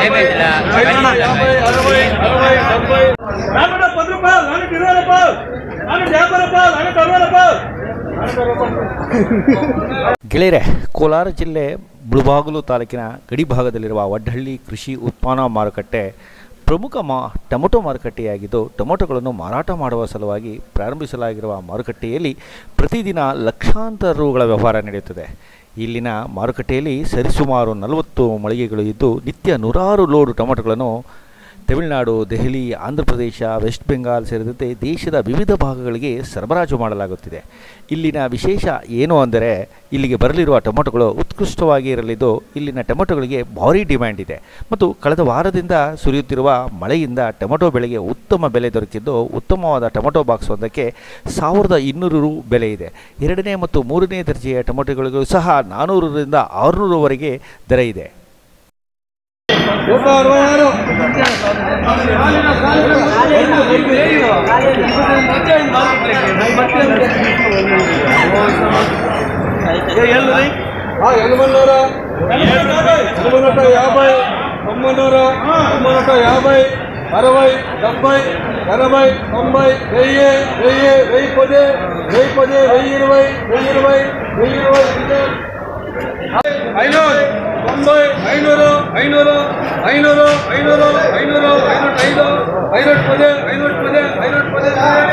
ನಾನ್ನೂರ ಪತ್ತು ರೂಪಾಯಿ ನಾನ್ನೂರ ಇರುವತ್ತು ರೂಪಾಯಿ ನಾನ್ನೂರ ಯಾಭೈ ರೂಪಾಯಿ ನಾನ್ನೂರ ಅರವತ್ತು ರೂಪಾಯಿ ಗೆಳೆಯರೆ ಕೋಲಾರ ಜಿಲ್ಲೆ ಮುಳಬಾಗಿಲು ತಾಲೂಕಿನ ಗಡಿ ಭಾಗದಲ್ಲಿರುವ ವಡ್ಡಹಳ್ಳಿ ಕೃಷಿ ಉತ್ಪನ್ನ ಮಾರುಕಟ್ಟೆ ಪ್ರಮುಖ ಮಾ ಟೊಮೊಟೊ ಮಾರುಕಟ್ಟೆಯಾಗಿದ್ದು ಟೊಮೊಟೊಗಳನ್ನು ಮಾರಾಟ ಮಾಡುವ ಸಲುವಾಗಿ ಪ್ರಾರಂಭಿಸಲಾಗಿರುವ ಮಾರುಕಟ್ಟೆಯಲ್ಲಿ ಪ್ರತಿದಿನ ಲಕ್ಷಾಂತರ ರುಗಳ ವ್ಯವಹಾರ ನಡೆಯುತ್ತದೆ ಇಲ್ಲಿನ ಮಾರುಕಟ್ಟೆಯಲ್ಲಿ ಸರಿಸುಮಾರು ನಲವತ್ತು ಮಳಿಗೆಗಳು ಇದ್ದು ನಿತ್ಯ ನೂರಾರು ಲೋಡು ಟೊಮೊಟೊಗಳನ್ನು ತಮಿಳುನಾಡು ದೆಹಲಿ ಆಂಧ್ರ ಪ್ರದೇಶ ವೆಸ್ಟ್ ಬೆಂಗಾಲ್ ಸೇರಿದಂತೆ ದೇಶದ ವಿವಿಧ ಭಾಗಗಳಿಗೆ ಸರಬರಾಜು ಮಾಡಲಾಗುತ್ತಿದೆ ಇಲ್ಲಿನ ವಿಶೇಷ ಏನು ಅಂದರೆ ಇಲ್ಲಿಗೆ ಬರಲಿರುವ ಟೊಮೊಟೊಗಳು ಉತ್ಕೃಷ್ಟವಾಗಿ ಇರಲಿದ್ದು ಇಲ್ಲಿನ ಟೊಮೊಟೊಗಳಿಗೆ ಭಾರಿ ಡಿಮ್ಯಾಂಡ್ ಇದೆ ಮತ್ತು ಕಳೆದ ವಾರದಿಂದ ಸುರಿಯುತ್ತಿರುವ ಮಳೆಯಿಂದ ಟೊಮೊಟೊ ಬೆಳೆಗೆ ಉತ್ತಮ ಬೆಲೆ ದೊರಕಿದ್ದು ಉತ್ತಮವಾದ ಟೊಮೊಟೊ ಬಾಕ್ಸ್ ಒಂದಕ್ಕೆ ಸಾವಿರದ ಇನ್ನೂರು ರು ಬೆಲೆ ಇದೆ ಎರಡನೇ ಮತ್ತು ಮೂರನೇ ದರ್ಜೆಯ ಟೊಮೊಟೊಗಳಿಗೂ ಸಹ ನಾನ್ನೂರರಿಂದ ಆರುನೂರವರೆಗೆ ದರ ಇದೆ ఎనమన్నర ఎనమన్నట యాభై తొమ్మిదిన్నర తొమ్మిదిన్నట యాభై అరవై డెబ్బై ఎనభై తొంభై వెయ్యి వెయ్యి వెయ్యి పది వెయ్యి పది వెయ్యి ఇరవై వెయ్యి ఇరవై వెయ్యి ఇరవై ఐనూరు తొంభై ఐనూరు ఐనూరు ఐనూరు ఐనూరు ఐనూరు ఐనూరు ఐదు ఐనూరు పది ఐనూరు పది ఐనూరు పది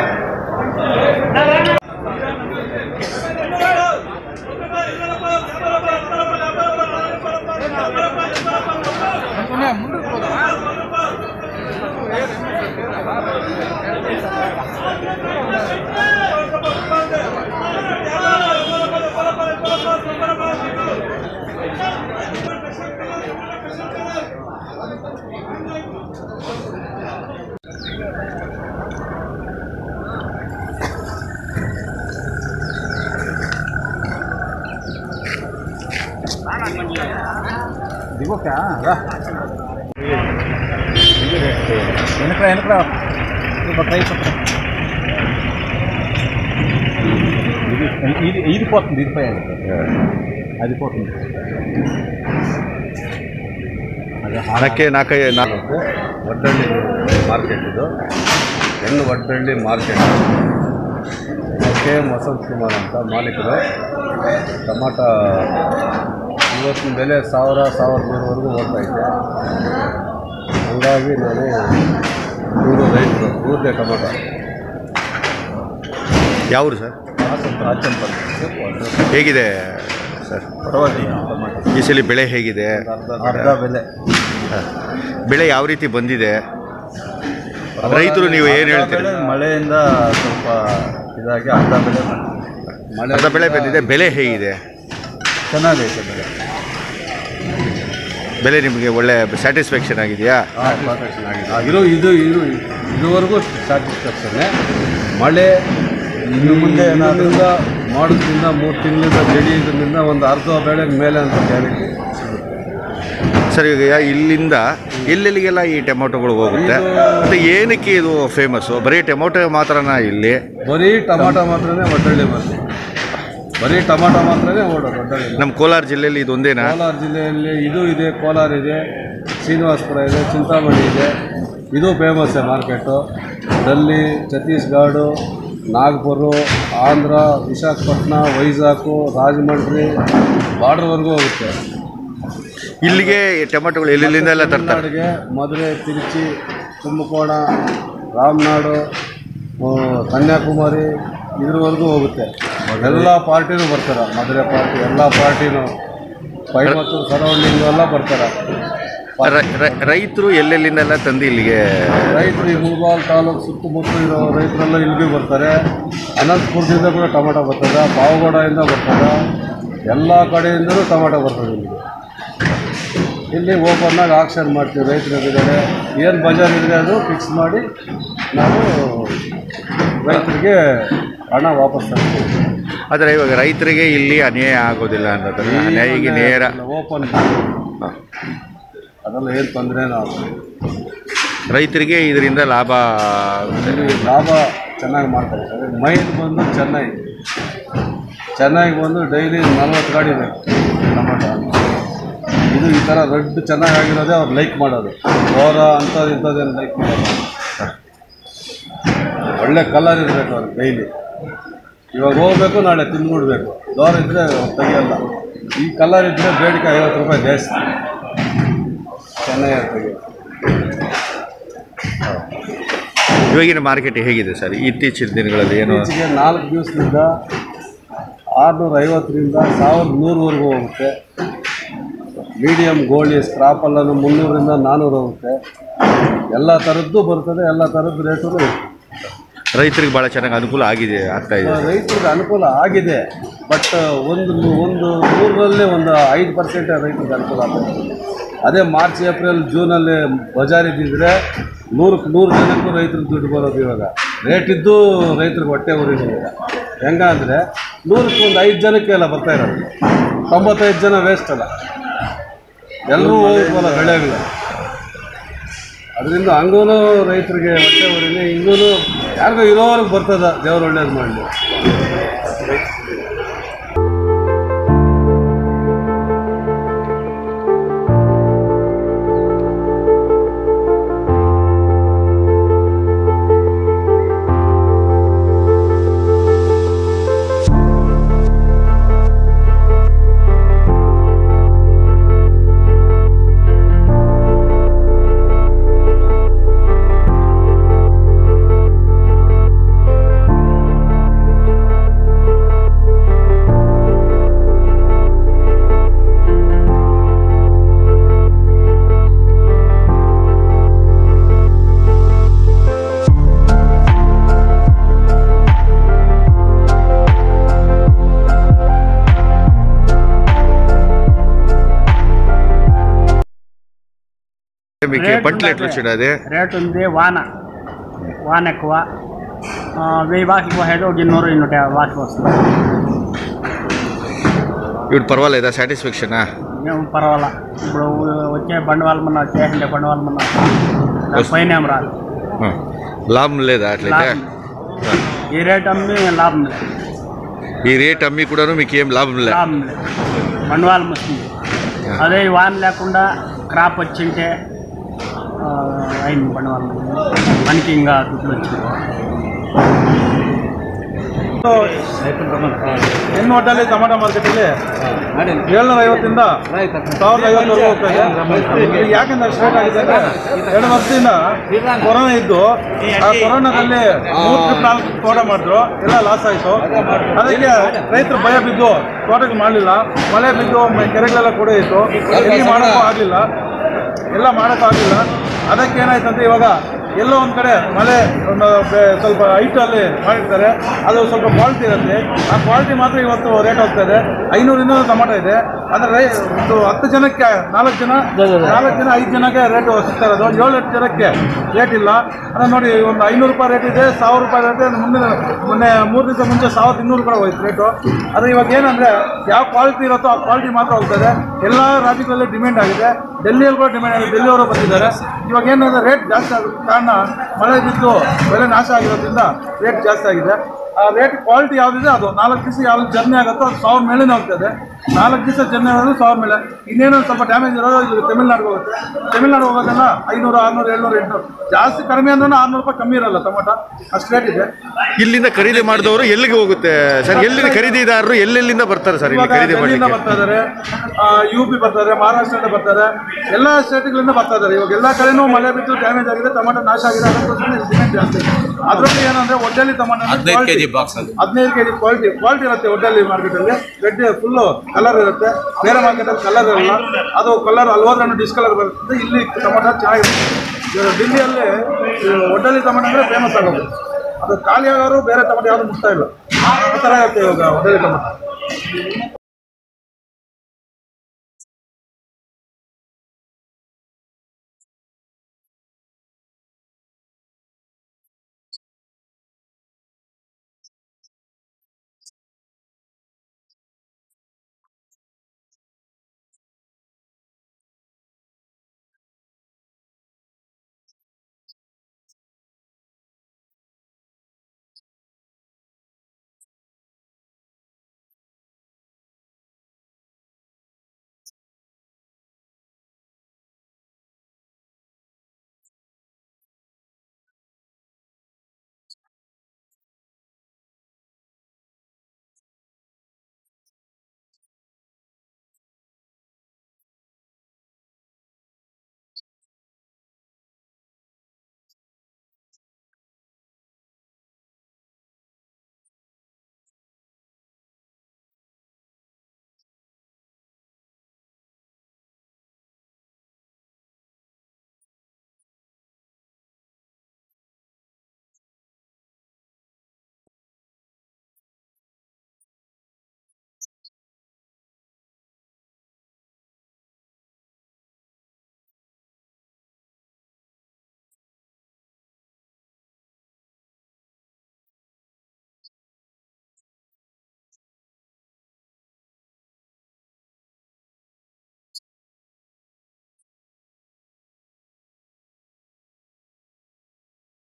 వెనకరా వెనకరా ఇది ఇది ఇది పోతుంది ఇది పోయాలి అది పోతుంది ಹಣಕ್ಕೆ ನಾಲ್ಕೈ ನಾಲ್ಕು ವಡ್ಡಳ್ಳಿ ಮಾರ್ಕೆಟ್ ಇದು ಹೆಣ್ಣು Vaddalli market K M Vasanth Kumar ಅಂತ ಮಾಲೀಕರು ಟಮಾಟ ಇವತ್ತಿನ ಬೆಲೆ ಸಾವಿರ ಸಾವಿರದ ನೂರವರೆಗೂ ಹೋಗ್ತಾ ಇದೆ ಹಂಗಾಗಿ ನಾನು ಇವರು ರೈತರು ಇವ್ರದ್ದೇ ಟೊಮಾಟೊ ಯಾವ್ರು ಸರ್ ರಾಜಂಪಲ್ ಹೇಗಿದೆ ಸರ್ ಪರವಾಗಿಲ್ಲ ಟೊಮಾಟೊ ಈ ಸಲ ಬೆಳೆ ಹೇಗಿದೆ ಅರ್ಧ ಬೆಲೆ ಬೆಳೆ ಯಾವ ರೀತಿ ಬಂದಿದೆ ರೈತರು ನೀವು ಏನು ಅರ್ಧ ಹೇಳ್ತೀರಿ ಬೆಳೆ ಮಳೆಯಿಂದ ಸ್ವಲ್ಪ ಇದಾಗಿ ಅರ್ಧ ಬೆಳೆ ಮಳೆ ಅರ್ಧ ಬೆಳೆ ಬಂದಿದೆ ಬೆಲೆ ಹೇಗಿದೆ ಚೆನ್ನಾಗೈತೆ ಬೆಳೆ ಬೆಲೆ ನಿಮಗೆ ಒಳ್ಳೆ ಸ್ಯಾಟಿಸ್ಫ್ಯಾಕ್ಷನ್ ಆಗಿದೆಯಾ ಆಗಿರೋ ಇದು ಇದು ಇದುವರೆಗೂ ಸ್ಯಾಟಿಸ್ಫ್ಯಾಕ್ಷನ್ನೇ ಮಳೆ ಇನ್ನು ಮುಂದೆ ಏನಾದ್ರಿಂದ ಮಾಡೋದ್ರಿಂದ ಮೂರು ತಿಂಗಳಿಂದ ಬೆಳೆಯೋದ್ರಿಂದ ಒಂದು ಅರ್ಧ ಬೆಳೆ ಮೇಲೆ ಅಂತ ಗ್ಯಾರಂಟಿ ಸರ್ ಈಗ ಇಲ್ಲಿಂದ ಎಲ್ಲೆಲ್ಲಿಗೆಲ್ಲ ಈ ಟೊಮೊಟೊಗಳು ಹೋಗುತ್ತೆ ಮತ್ತು ಏನಕ್ಕೆ ಇದು ಫೇಮಸ್ಸು ಬರೀ ಟೊಮೊಟೊ ಮಾತ್ರನಾ ಇಲ್ಲಿ ಬರೀ ಟಮಾಟೋ ಮಾತ್ರನೇ ಒಡ್ಡಳ್ಳಿ ಬರ್ತದೆ ಬರೀ ಟಮಾಟೋ ಮಾತ್ರನೇ ಓಡೋದು ಒಡ್ಡಳ್ಳಿ ನಮ್ಮ ಕೋಲಾರ ಜಿಲ್ಲೆಯಲ್ಲಿ ಇದೊಂದೇನಾ ಕೋಲಾರ ಜಿಲ್ಲೆಯಲ್ಲಿ ಇದು ಇದೆ ಕೋಲಾರ ಇದೆ ಶ್ರೀನಿವಾಸಪುರ ಇದೆ ಚಿಂತಾಮಣಿ ಇದೆ ಇದು ಫೇಮಸ್ ಮಾರ್ಕೆಟು ಡೆಲ್ಲಿ ಛತ್ತೀಸ್ಗಢ ನಾಗ್ಪುರ ಆಂಧ್ರ ವಿಶಾಖಪಟ್ಟಣ ವೈಜಾಗು ರಾಜಮಂಡ್ರಿ ಬಾರ್ಡ್ರ್ವರೆಗೂ ಹೋಗುತ್ತೆ ಇಲ್ಲಿಗೆ ಟೊಮೊಟೊಗಳು ಎಲ್ಲೆಲ್ಲಿಂದ ಎಲ್ಲ ತರ್ತಾರೆ ತಮಿಳ್ನಾಡಿಗೆ ಮದುವೆ ತಿರುಚಿ ಕುಂಭಕೋಣ ರಾಮನಾಡು ಆ, ಕನ್ಯಾಕುಮಾರಿ ಇದ್ರವರೆಗೂ ಹೋಗುತ್ತೆ ಎಲ್ಲ ಪಾರ್ಟಿನೂ ಬರ್ತಾರೆ ಮದುವೆ ಪಾರ್ಟಿ ಎಲ್ಲ ಪಾರ್ಟಿನೂ ಕೊಯಮತ್ತೂರು ಸರೌಂಡಿಂಗು ಎಲ್ಲ ಬರ್ತಾರೆ ರ- ರ- ರೈತರು ಎಲ್ಲೆಲ್ಲಿಂದೆಲ್ಲ ತಂದು ಇಲ್ಲಿಗೆ ರೈತರು ಈ ಮುಳಬಾಲ್ ತಾಲೂಕು ಸುತ್ತಮುತ್ತ ಇರೋ ರೈತರೆಲ್ಲ ಇಲ್ಲಿಗೆ ಬರ್ತಾರೆ ಅನಂತಪುರದಿಂದ ಕೂಡ ಟೊಮೆಟೊ ಬರ್ತದೆ ಪಾವಗಡದಿಂದ ಬರ್ತದೆ ಎಲ್ಲ ಕಡೆಯಿಂದಲೂ ಟೊಮೆಟೊ ಬರ್ತದೆ ಇಲ್ಲಿಗೆ ಇಲ್ಲಿ ಓಪನ್ನಾಗಿ ಆಕ್ಷನ್ ಮಾಡ್ತೀವಿ ರೈತರ ಎದುರುಗಡೆ ಏನು ಬಜಾರ್ ಇದೆ ಅದು ಫಿಕ್ಸ್ ಮಾಡಿ ನಾವು ರೈತರಿಗೆ ಹಣ ವಾಪಸ್ ತರ್ತೀವಿ ಆದರೆ ಇವಾಗ ರೈತರಿಗೆ ಇಲ್ಲಿ ಅನ್ಯಾಯ ಆಗೋದಿಲ್ಲ ಅನ್ನೋದನ್ನ ಅನ್ಯಾಯಿಗೆ ನೇರ ಓಪನ್ ಅದೆಲ್ಲ ಏನು ತೊಂದರೆನೂ ಆಗಲ್ಲ ರೈತರಿಗೆ ಇದರಿಂದ ಲಾಭ ಆಗುತ್ತೆ ಇಲ್ಲಿ ಲಾಭ ಚೆನ್ನಾಗಿ ಮಾಡ್ತಾರೆ ಅದೇ ಮೈನ್ ಬಂದು ಚೆನ್ನೈ ಚೆನ್ನೈಗೆ ಬಂದು ಡೈಲಿ ನಲ್ವತ್ತು ಗಾಡಿ ಬೇಕು ಟೊಮೆಟೊ ಇದು ಈ ಥರ ರೆಡ್ ಚೆನ್ನಾಗಿರೋದೇ ಅವ್ರು ಲೈಕ್ ಮಾಡೋದು ಓರ ಅಂಥದ್ದು ಇಂಥದ್ದೇನು ಲೈಕ್ ಮಾಡೋದು ಒಳ್ಳೆ ಕಲರ್ ಇರಬೇಕು ಅವ್ರಿಗೆ ಡೈಲಿ ಇವಾಗ ಹೋಗ್ಬೇಕು ನಾಳೆ ತಿಂದ್ಬಿಡ್ಬೇಕು ದೋರ ಇದ್ದರೆ ತೆಗಿಯಲ್ಲ ಈ ಕಲರ್ ಇದ್ದರೆ ಬೇಡಿಕೆ ಐವತ್ತು ರೂಪಾಯಿ ಜಾಸ್ತಿ ಚೆನ್ನಾಗಿ ತೆಗಿಯೋದು ಇವಾಗಿನ ಮಾರ್ಕೆಟ್ ಹೇಗಿದೆ ಸರ್ ಇತ್ತೀಚಿನ ದಿನಗಳಲ್ಲಿ ಏನು ಇತ್ತೀಚೆಗೆ ನಾಲ್ಕು ದಿವಸದಿಂದ ಆರುನೂರ ಐವತ್ತರಿಂದ ಸಾವಿರದ ನೂರವರೆಗೂ ಹೋಗುತ್ತೆ ಮೀಡಿಯಮ್ ಗೋಳಿ ಸ್ಕ್ರಾಪಲ್ಲೂ ಮುನ್ನೂರಿಂದ ನಾನ್ನೂರು ಹೋಗುತ್ತೆ ಎಲ್ಲ ಥರದ್ದು ಬರ್ತದೆ ಎಲ್ಲ ಥರದ್ದು ರೇಟು ಇರುತ್ತೆ ರೈತರಿಗೆ ಭಾಳ ಚೆನ್ನಾಗಿ ಅನುಕೂಲ ಆಗಿದೆ ಆಗ್ತಾ ಇದೆ ರೈತರಿಗೆ ಅನುಕೂಲ ಆಗಿದೆ ಬಟ್ ಒಂದು ಒಂದು ನೂರರಲ್ಲೇ ಒಂದು ಐದು ಪರ್ಸೆಂಟ್ ರೈತರಿಗೆ ಅನುಕೂಲ ಆಗ್ತದೆ ಅದೇ ಮಾರ್ಚ್ ಏಪ್ರಿಲ್ ಜೂನಲ್ಲಿ ಬಜಾರ್ ಇದ್ದಿದ್ರೆ ನೂರಕ್ಕೆ ನೂರು ಜನಕ್ಕೂ ರೈತರಿಗೆ ದುಡ್ಡು ಬರೋದು ಇವಾಗ ರೇಟ್ ಇದ್ದು ರೈತರಿಗೆ ಹೊಟ್ಟೆ ಉರಿದೆ ಇವಾಗ ಹೆಂಗ ಅಂದರೆ ನೂರಕ್ಕೆ ಒಂದು ಐದು ಜನಕ್ಕೆ ಎಲ್ಲ ಬರ್ತಾ ಇರೋದು ತೊಂಬತ್ತೈದು ಜನ ವೇಸ್ಟ್ ಅಲ್ಲ ಎಲ್ಲರೂ ಹೋಗ್ಬೋಲ್ಲ ಬೆಳೆಗಳು ಅದರಿಂದ ಹಂಗೂ ರೈತರಿಗೆ ಹೊಟ್ಟೆ ಉರಿನೇ ಹಿಂಗೂ ಯಾರಿಗೋ ಇರೋವ್ರಿಗೆ ಬರ್ತದ ದೇವ್ರು ಒಳ್ಳೇದು ಮಾಡಲಿ మీకు పంటలు ఎట్లా వచ్చింది అది రేట్ ఉంది వాన వాన ఎక్కువ ఆ, వెయ్యి బాకి పోయేది ఒక ఇన్నూరు ఇన్నూట యాభై బాకి వస్తుంది ఇప్పుడు పర్వాలేదా సాటిస్ఫాక్షనా ఏం పర్వాలా ఇప్పుడు వచ్చే బండవాళ్ళ మన చేసిండే బండవాళ్ళ మన పైన ఏం రాదు లాభం లేదా అట్లయితే లాభం. ఈ రేట్ అమ్మి లాభం లేదు ఈ రేట్ అమ్మి కూడాను మీకు ఏం లాభం లేదు లాభం లేదు బండవాళ్ళం వస్తుంది అదే ఈ వాన లేకుండా క్రాప్ వచ్చింటే ఆ, అయింది బండవాళ్ళం మనకి ఇంకా దుడ్లు వచ్చింది ಹೆಣ್ಣು ಒಡ್ಡಲ್ಲಿ ಟೊಮಾಟೊ ಮಾರ್ಕೆಟಲ್ಲಿ ಏಳ್ನೂರ ಐವತ್ತಿಂದ ಸಾವಿರದ ಐವತ್ತವರೆಗೂ ಹೋಗ್ತಾ ಇದೆ ಇದು ಯಾಕೆಂದ್ರೆ ಸ್ಟಾರ್ಟ್ ಆಗಿದೆ ಅಂದ್ರೆ ಎರಡು ವರ್ಷದಿಂದ ಕೊರೋನಾ ಇದ್ದು ಆ ಕೊರೋನಾದಲ್ಲಿ ಮೂರು ಟ್ರಿಪ್ ನಾಲ್ಕು ತೋಟ ಮಾಡಿದ್ರು ಎಲ್ಲ ಲಾಸ್ ಆಯಿತು ಅದಕ್ಕೆ ರೈತರು ಭಯ ಬಿದ್ದು ತೋಟಕ್ಕೆ ಮಾಡಲಿಲ್ಲ ಮಳೆ ಬಿದ್ದು ಮ- ಕೆರೆಗಳೆಲ್ಲ ಕೂಡ ಇತ್ತು ಎಲ್ಲಿ ಮಾಡೋಕ್ಕೂ ಆಗಲಿಲ್ಲ ಎಲ್ಲ ಮಾಡೋಕ್ಕಾಗಲಿಲ್ಲ ಅದಕ್ಕೆ ಏನಾಯ್ತಂದ್ರೆ ಇವಾಗ ಎಲ್ಲೋ ಒಂದು ಕಡೆ ಮಳೆ ಒಂದು ಬೆ- ಸ್ವಲ್ಪ ಹೈಟಲ್ಲಿ ಮಾಡಿರ್ತಾರೆ ಅದು ಸ್ವಲ್ಪ ಕ್ವಾಲಿಟಿ ಇರುತ್ತೆ ಆ ಕ್ವಾಲಿಟಿ ಮಾತ್ರ ಇವತ್ತು ರೇಟ್ ಹೋಗ್ತಾ ಇದೆ ಐನೂರಿಂದ ಟೊಮಾಟೊ ಇದೆ ಅಂದರೆ ರೈ ಒಂದು ಹತ್ತು ಜನಕ್ಕೆ ನಾಲ್ಕು ಜನ ನಾಲ್ಕು ಜನ ಐದು ಜನಕ್ಕೆ ರೇಟ್ ಸಿಗ್ತಾ ಇರೋದು ಏಳು ಎಂಟು ಜನಕ್ಕೆ ರೇಟ್ ಇಲ್ಲ ಅಂದರೆ ನೋಡಿ ಒಂದು ಐನೂರು ರೂಪಾಯಿ ರೇಟ್ ಇದೆ ಸಾವಿರ ರೂಪಾಯಿ ರೇಟ್ ಇದೆ ಮುಂದಿನ ಮೊನ್ನೆ ಮೂರು ದಿವಸ ಮುಂಚೆ ಸಾವಿರದ ಇನ್ನೂರು ಕೂಡ ಹೋಯ್ತು ರೇಟು ಅದು ಇವಾಗ ಏನಂದರೆ ಯಾವ ಕ್ವಾಲಿಟಿ ಇರುತ್ತೋ ಆ ಕ್ವಾಲಿಟಿ ಮಾತ್ರ ಹೋಗ್ತದೆ ಎಲ್ಲ ರಾಜ್ಯಗಳಲ್ಲಿ ಡಿಮ್ಯಾಂಡ್ ಆಗಿದೆ ಡೆಲ್ಲಿಯಲ್ಲಿ ಕೂಡ ಡಿಮ್ಯಾಂಡ್ ಆಗಿದೆ ಡೆಲ್ಲಿಯವರು ಬಂದಿದ್ದಾರೆ ಇವಾಗ ಏನಂದ್ರೆ ರೇಟ್ ಜಾಸ್ತಿ ಆಗೋದು ಕಾರಣ ಮಳೆ ಬಿದ್ದು ಬೆಲೆ ನಾಶ ಆಗಿರೋದ್ರಿಂದ ರೇಟ್ ಜಾಸ್ತಿ ಆಗಿದೆ ಆ ರೇಟ್ ಕ್ವಾಲಿಟಿ ಯಾವುದಿದೆ ಅದು ನಾಲ್ಕು ದಿವಸ ಯಾವ ಜರ್ನಿ ಆಗುತ್ತೋ ಅದು ಸಾವಿರ ಮೇಲೇನೆ ಹೋಗ್ತದೆ ನಾಲ್ಕು ದಿವಸ ಜರ್ನಿ ಆಗೋದು ಸಾವಿರ ಮೇಲೆ ಇನ್ನೇನು ಸ್ವಲ್ಪ ಡ್ಯಾಮೇಜ್ ಇರೋದು ಇದು ತಮಿಳ್ನಾಡಿಗೆ ಹೋಗುತ್ತೆ ತಮಿಳ್ನಾಡು ಹೋಗೋದನ್ನ ಐನೂರು ಆರುನೂರು ಏಳ್ನೂರು ಎಂಟುನೂರು ಜಾಸ್ತಿ ಕಡಿಮೆ ಅಂದ್ರೆ ಆರುನೂರು ರೂಪಾಯಿ ಕಮ್ಮಿ ಇರಲ್ಲ ಟೊಮೊಟೊ ಅಷ್ಟು ರೇಟ್ ಇದೆ ಇಲ್ಲಿಂದ ಖರೀದಿ ಮಾಡಿದವರು ಎಲ್ಲಿಗೆ ಹೋಗುತ್ತೆ ಸರ್ ಎಲ್ಲಿಂದ ಖರೀದಿದಾರರು ಎಲ್ಲೆಲ್ಲಿಂದ ಬರ್ತಾರೆ ಸರ್ ಇಲ್ಲಿ ಇವಾಗ ಖರೀದಿ ಡೆಲ್ಲಿಯಿಂದ ಮಾಡಲಿಕ್ಕೆ ಬರ್ತಾ ಇದ್ದಾರೆ ಯು ಪಿ ಬರ್ತಾರೆ ಮಹಾರಾಷ್ಟ್ರದಿಂದ ಬರ್ತಾರೆ ಎಲ್ಲ ಸ್ಟೇಟ್ಗಳಿಂದ ಬರ್ತಾ ಇದ್ದಾರೆ ಇವಾಗ ಎಲ್ಲ ಕಡೆನೂ ಮಳೆ ಬಿದ್ದು ಡ್ಯಾಮೇಜ್ ಆಗಿದೆ ಟೊಮೆಟೊ ನಾಶ ಆಗಿದೆ ಅದಕ್ಕೋಸ್ಕರ ಡಿಮ್ಯಾಂಡ್ ಜಾಸ್ತಿ ಅದರಲ್ಲಿ ಏನಂದ್ರೆ ಒಡ್ಡಲ್ಲಿ ಟೊಮೆಟೊ ಹದಿನೈದು ಕೆ ಜಿ ಬಾಕ್ಸ್ ಹದಿನೈದು ಕೆ ಜಿ ಕ್ವಾಲಿಟಿ ಕ್ವಾಲಿಟಿ ಇರುತ್ತೆ ಒಡ್ಡಲ್ಲಿ ಮಾರ್ಕೆಟಲ್ಲಿ ರೆಡ್ ಫುಲ್ಲು ಕಲರ್ ಇರುತ್ತೆ ಬೇರೆ ಮಾರ್ಕೆಟಲ್ಲಿ ಕಲರ್ ಇರಲ್ಲ ಅದು ಕಲರ್ ಅಲ್ಲಿ ಹೋದ್ರೆ ಡಿಸ್ಕಲರ್ ಬರುತ್ತೆ ಇಲ್ಲಿ ಟೊಮೆಟೊ ಚೆನ್ನಾಗಿರುತ್ತೆ ಇವಾಗ ಡೆಲ್ಲಿಯಲ್ಲಿ ಈ ಒಡ್ಡಲ್ಲಿ ಟೊಮೆಟೊ ಅಂದರೆ ಫೇಮಸ್ ಆಗೋದು ಅದು ಖಾಲಿ ಆಗೋರು ಬೇರೆ ಟೊಮೆಟೊ ಯಾವುದು ಮುಟ್ತಾ ಇಲ್ಲ ಆ ಥರ ಇರುತ್ತೆ ಇವಾಗ ಒಡ್ಡಲ್ಲಿ ಟೊಮೆಟೊ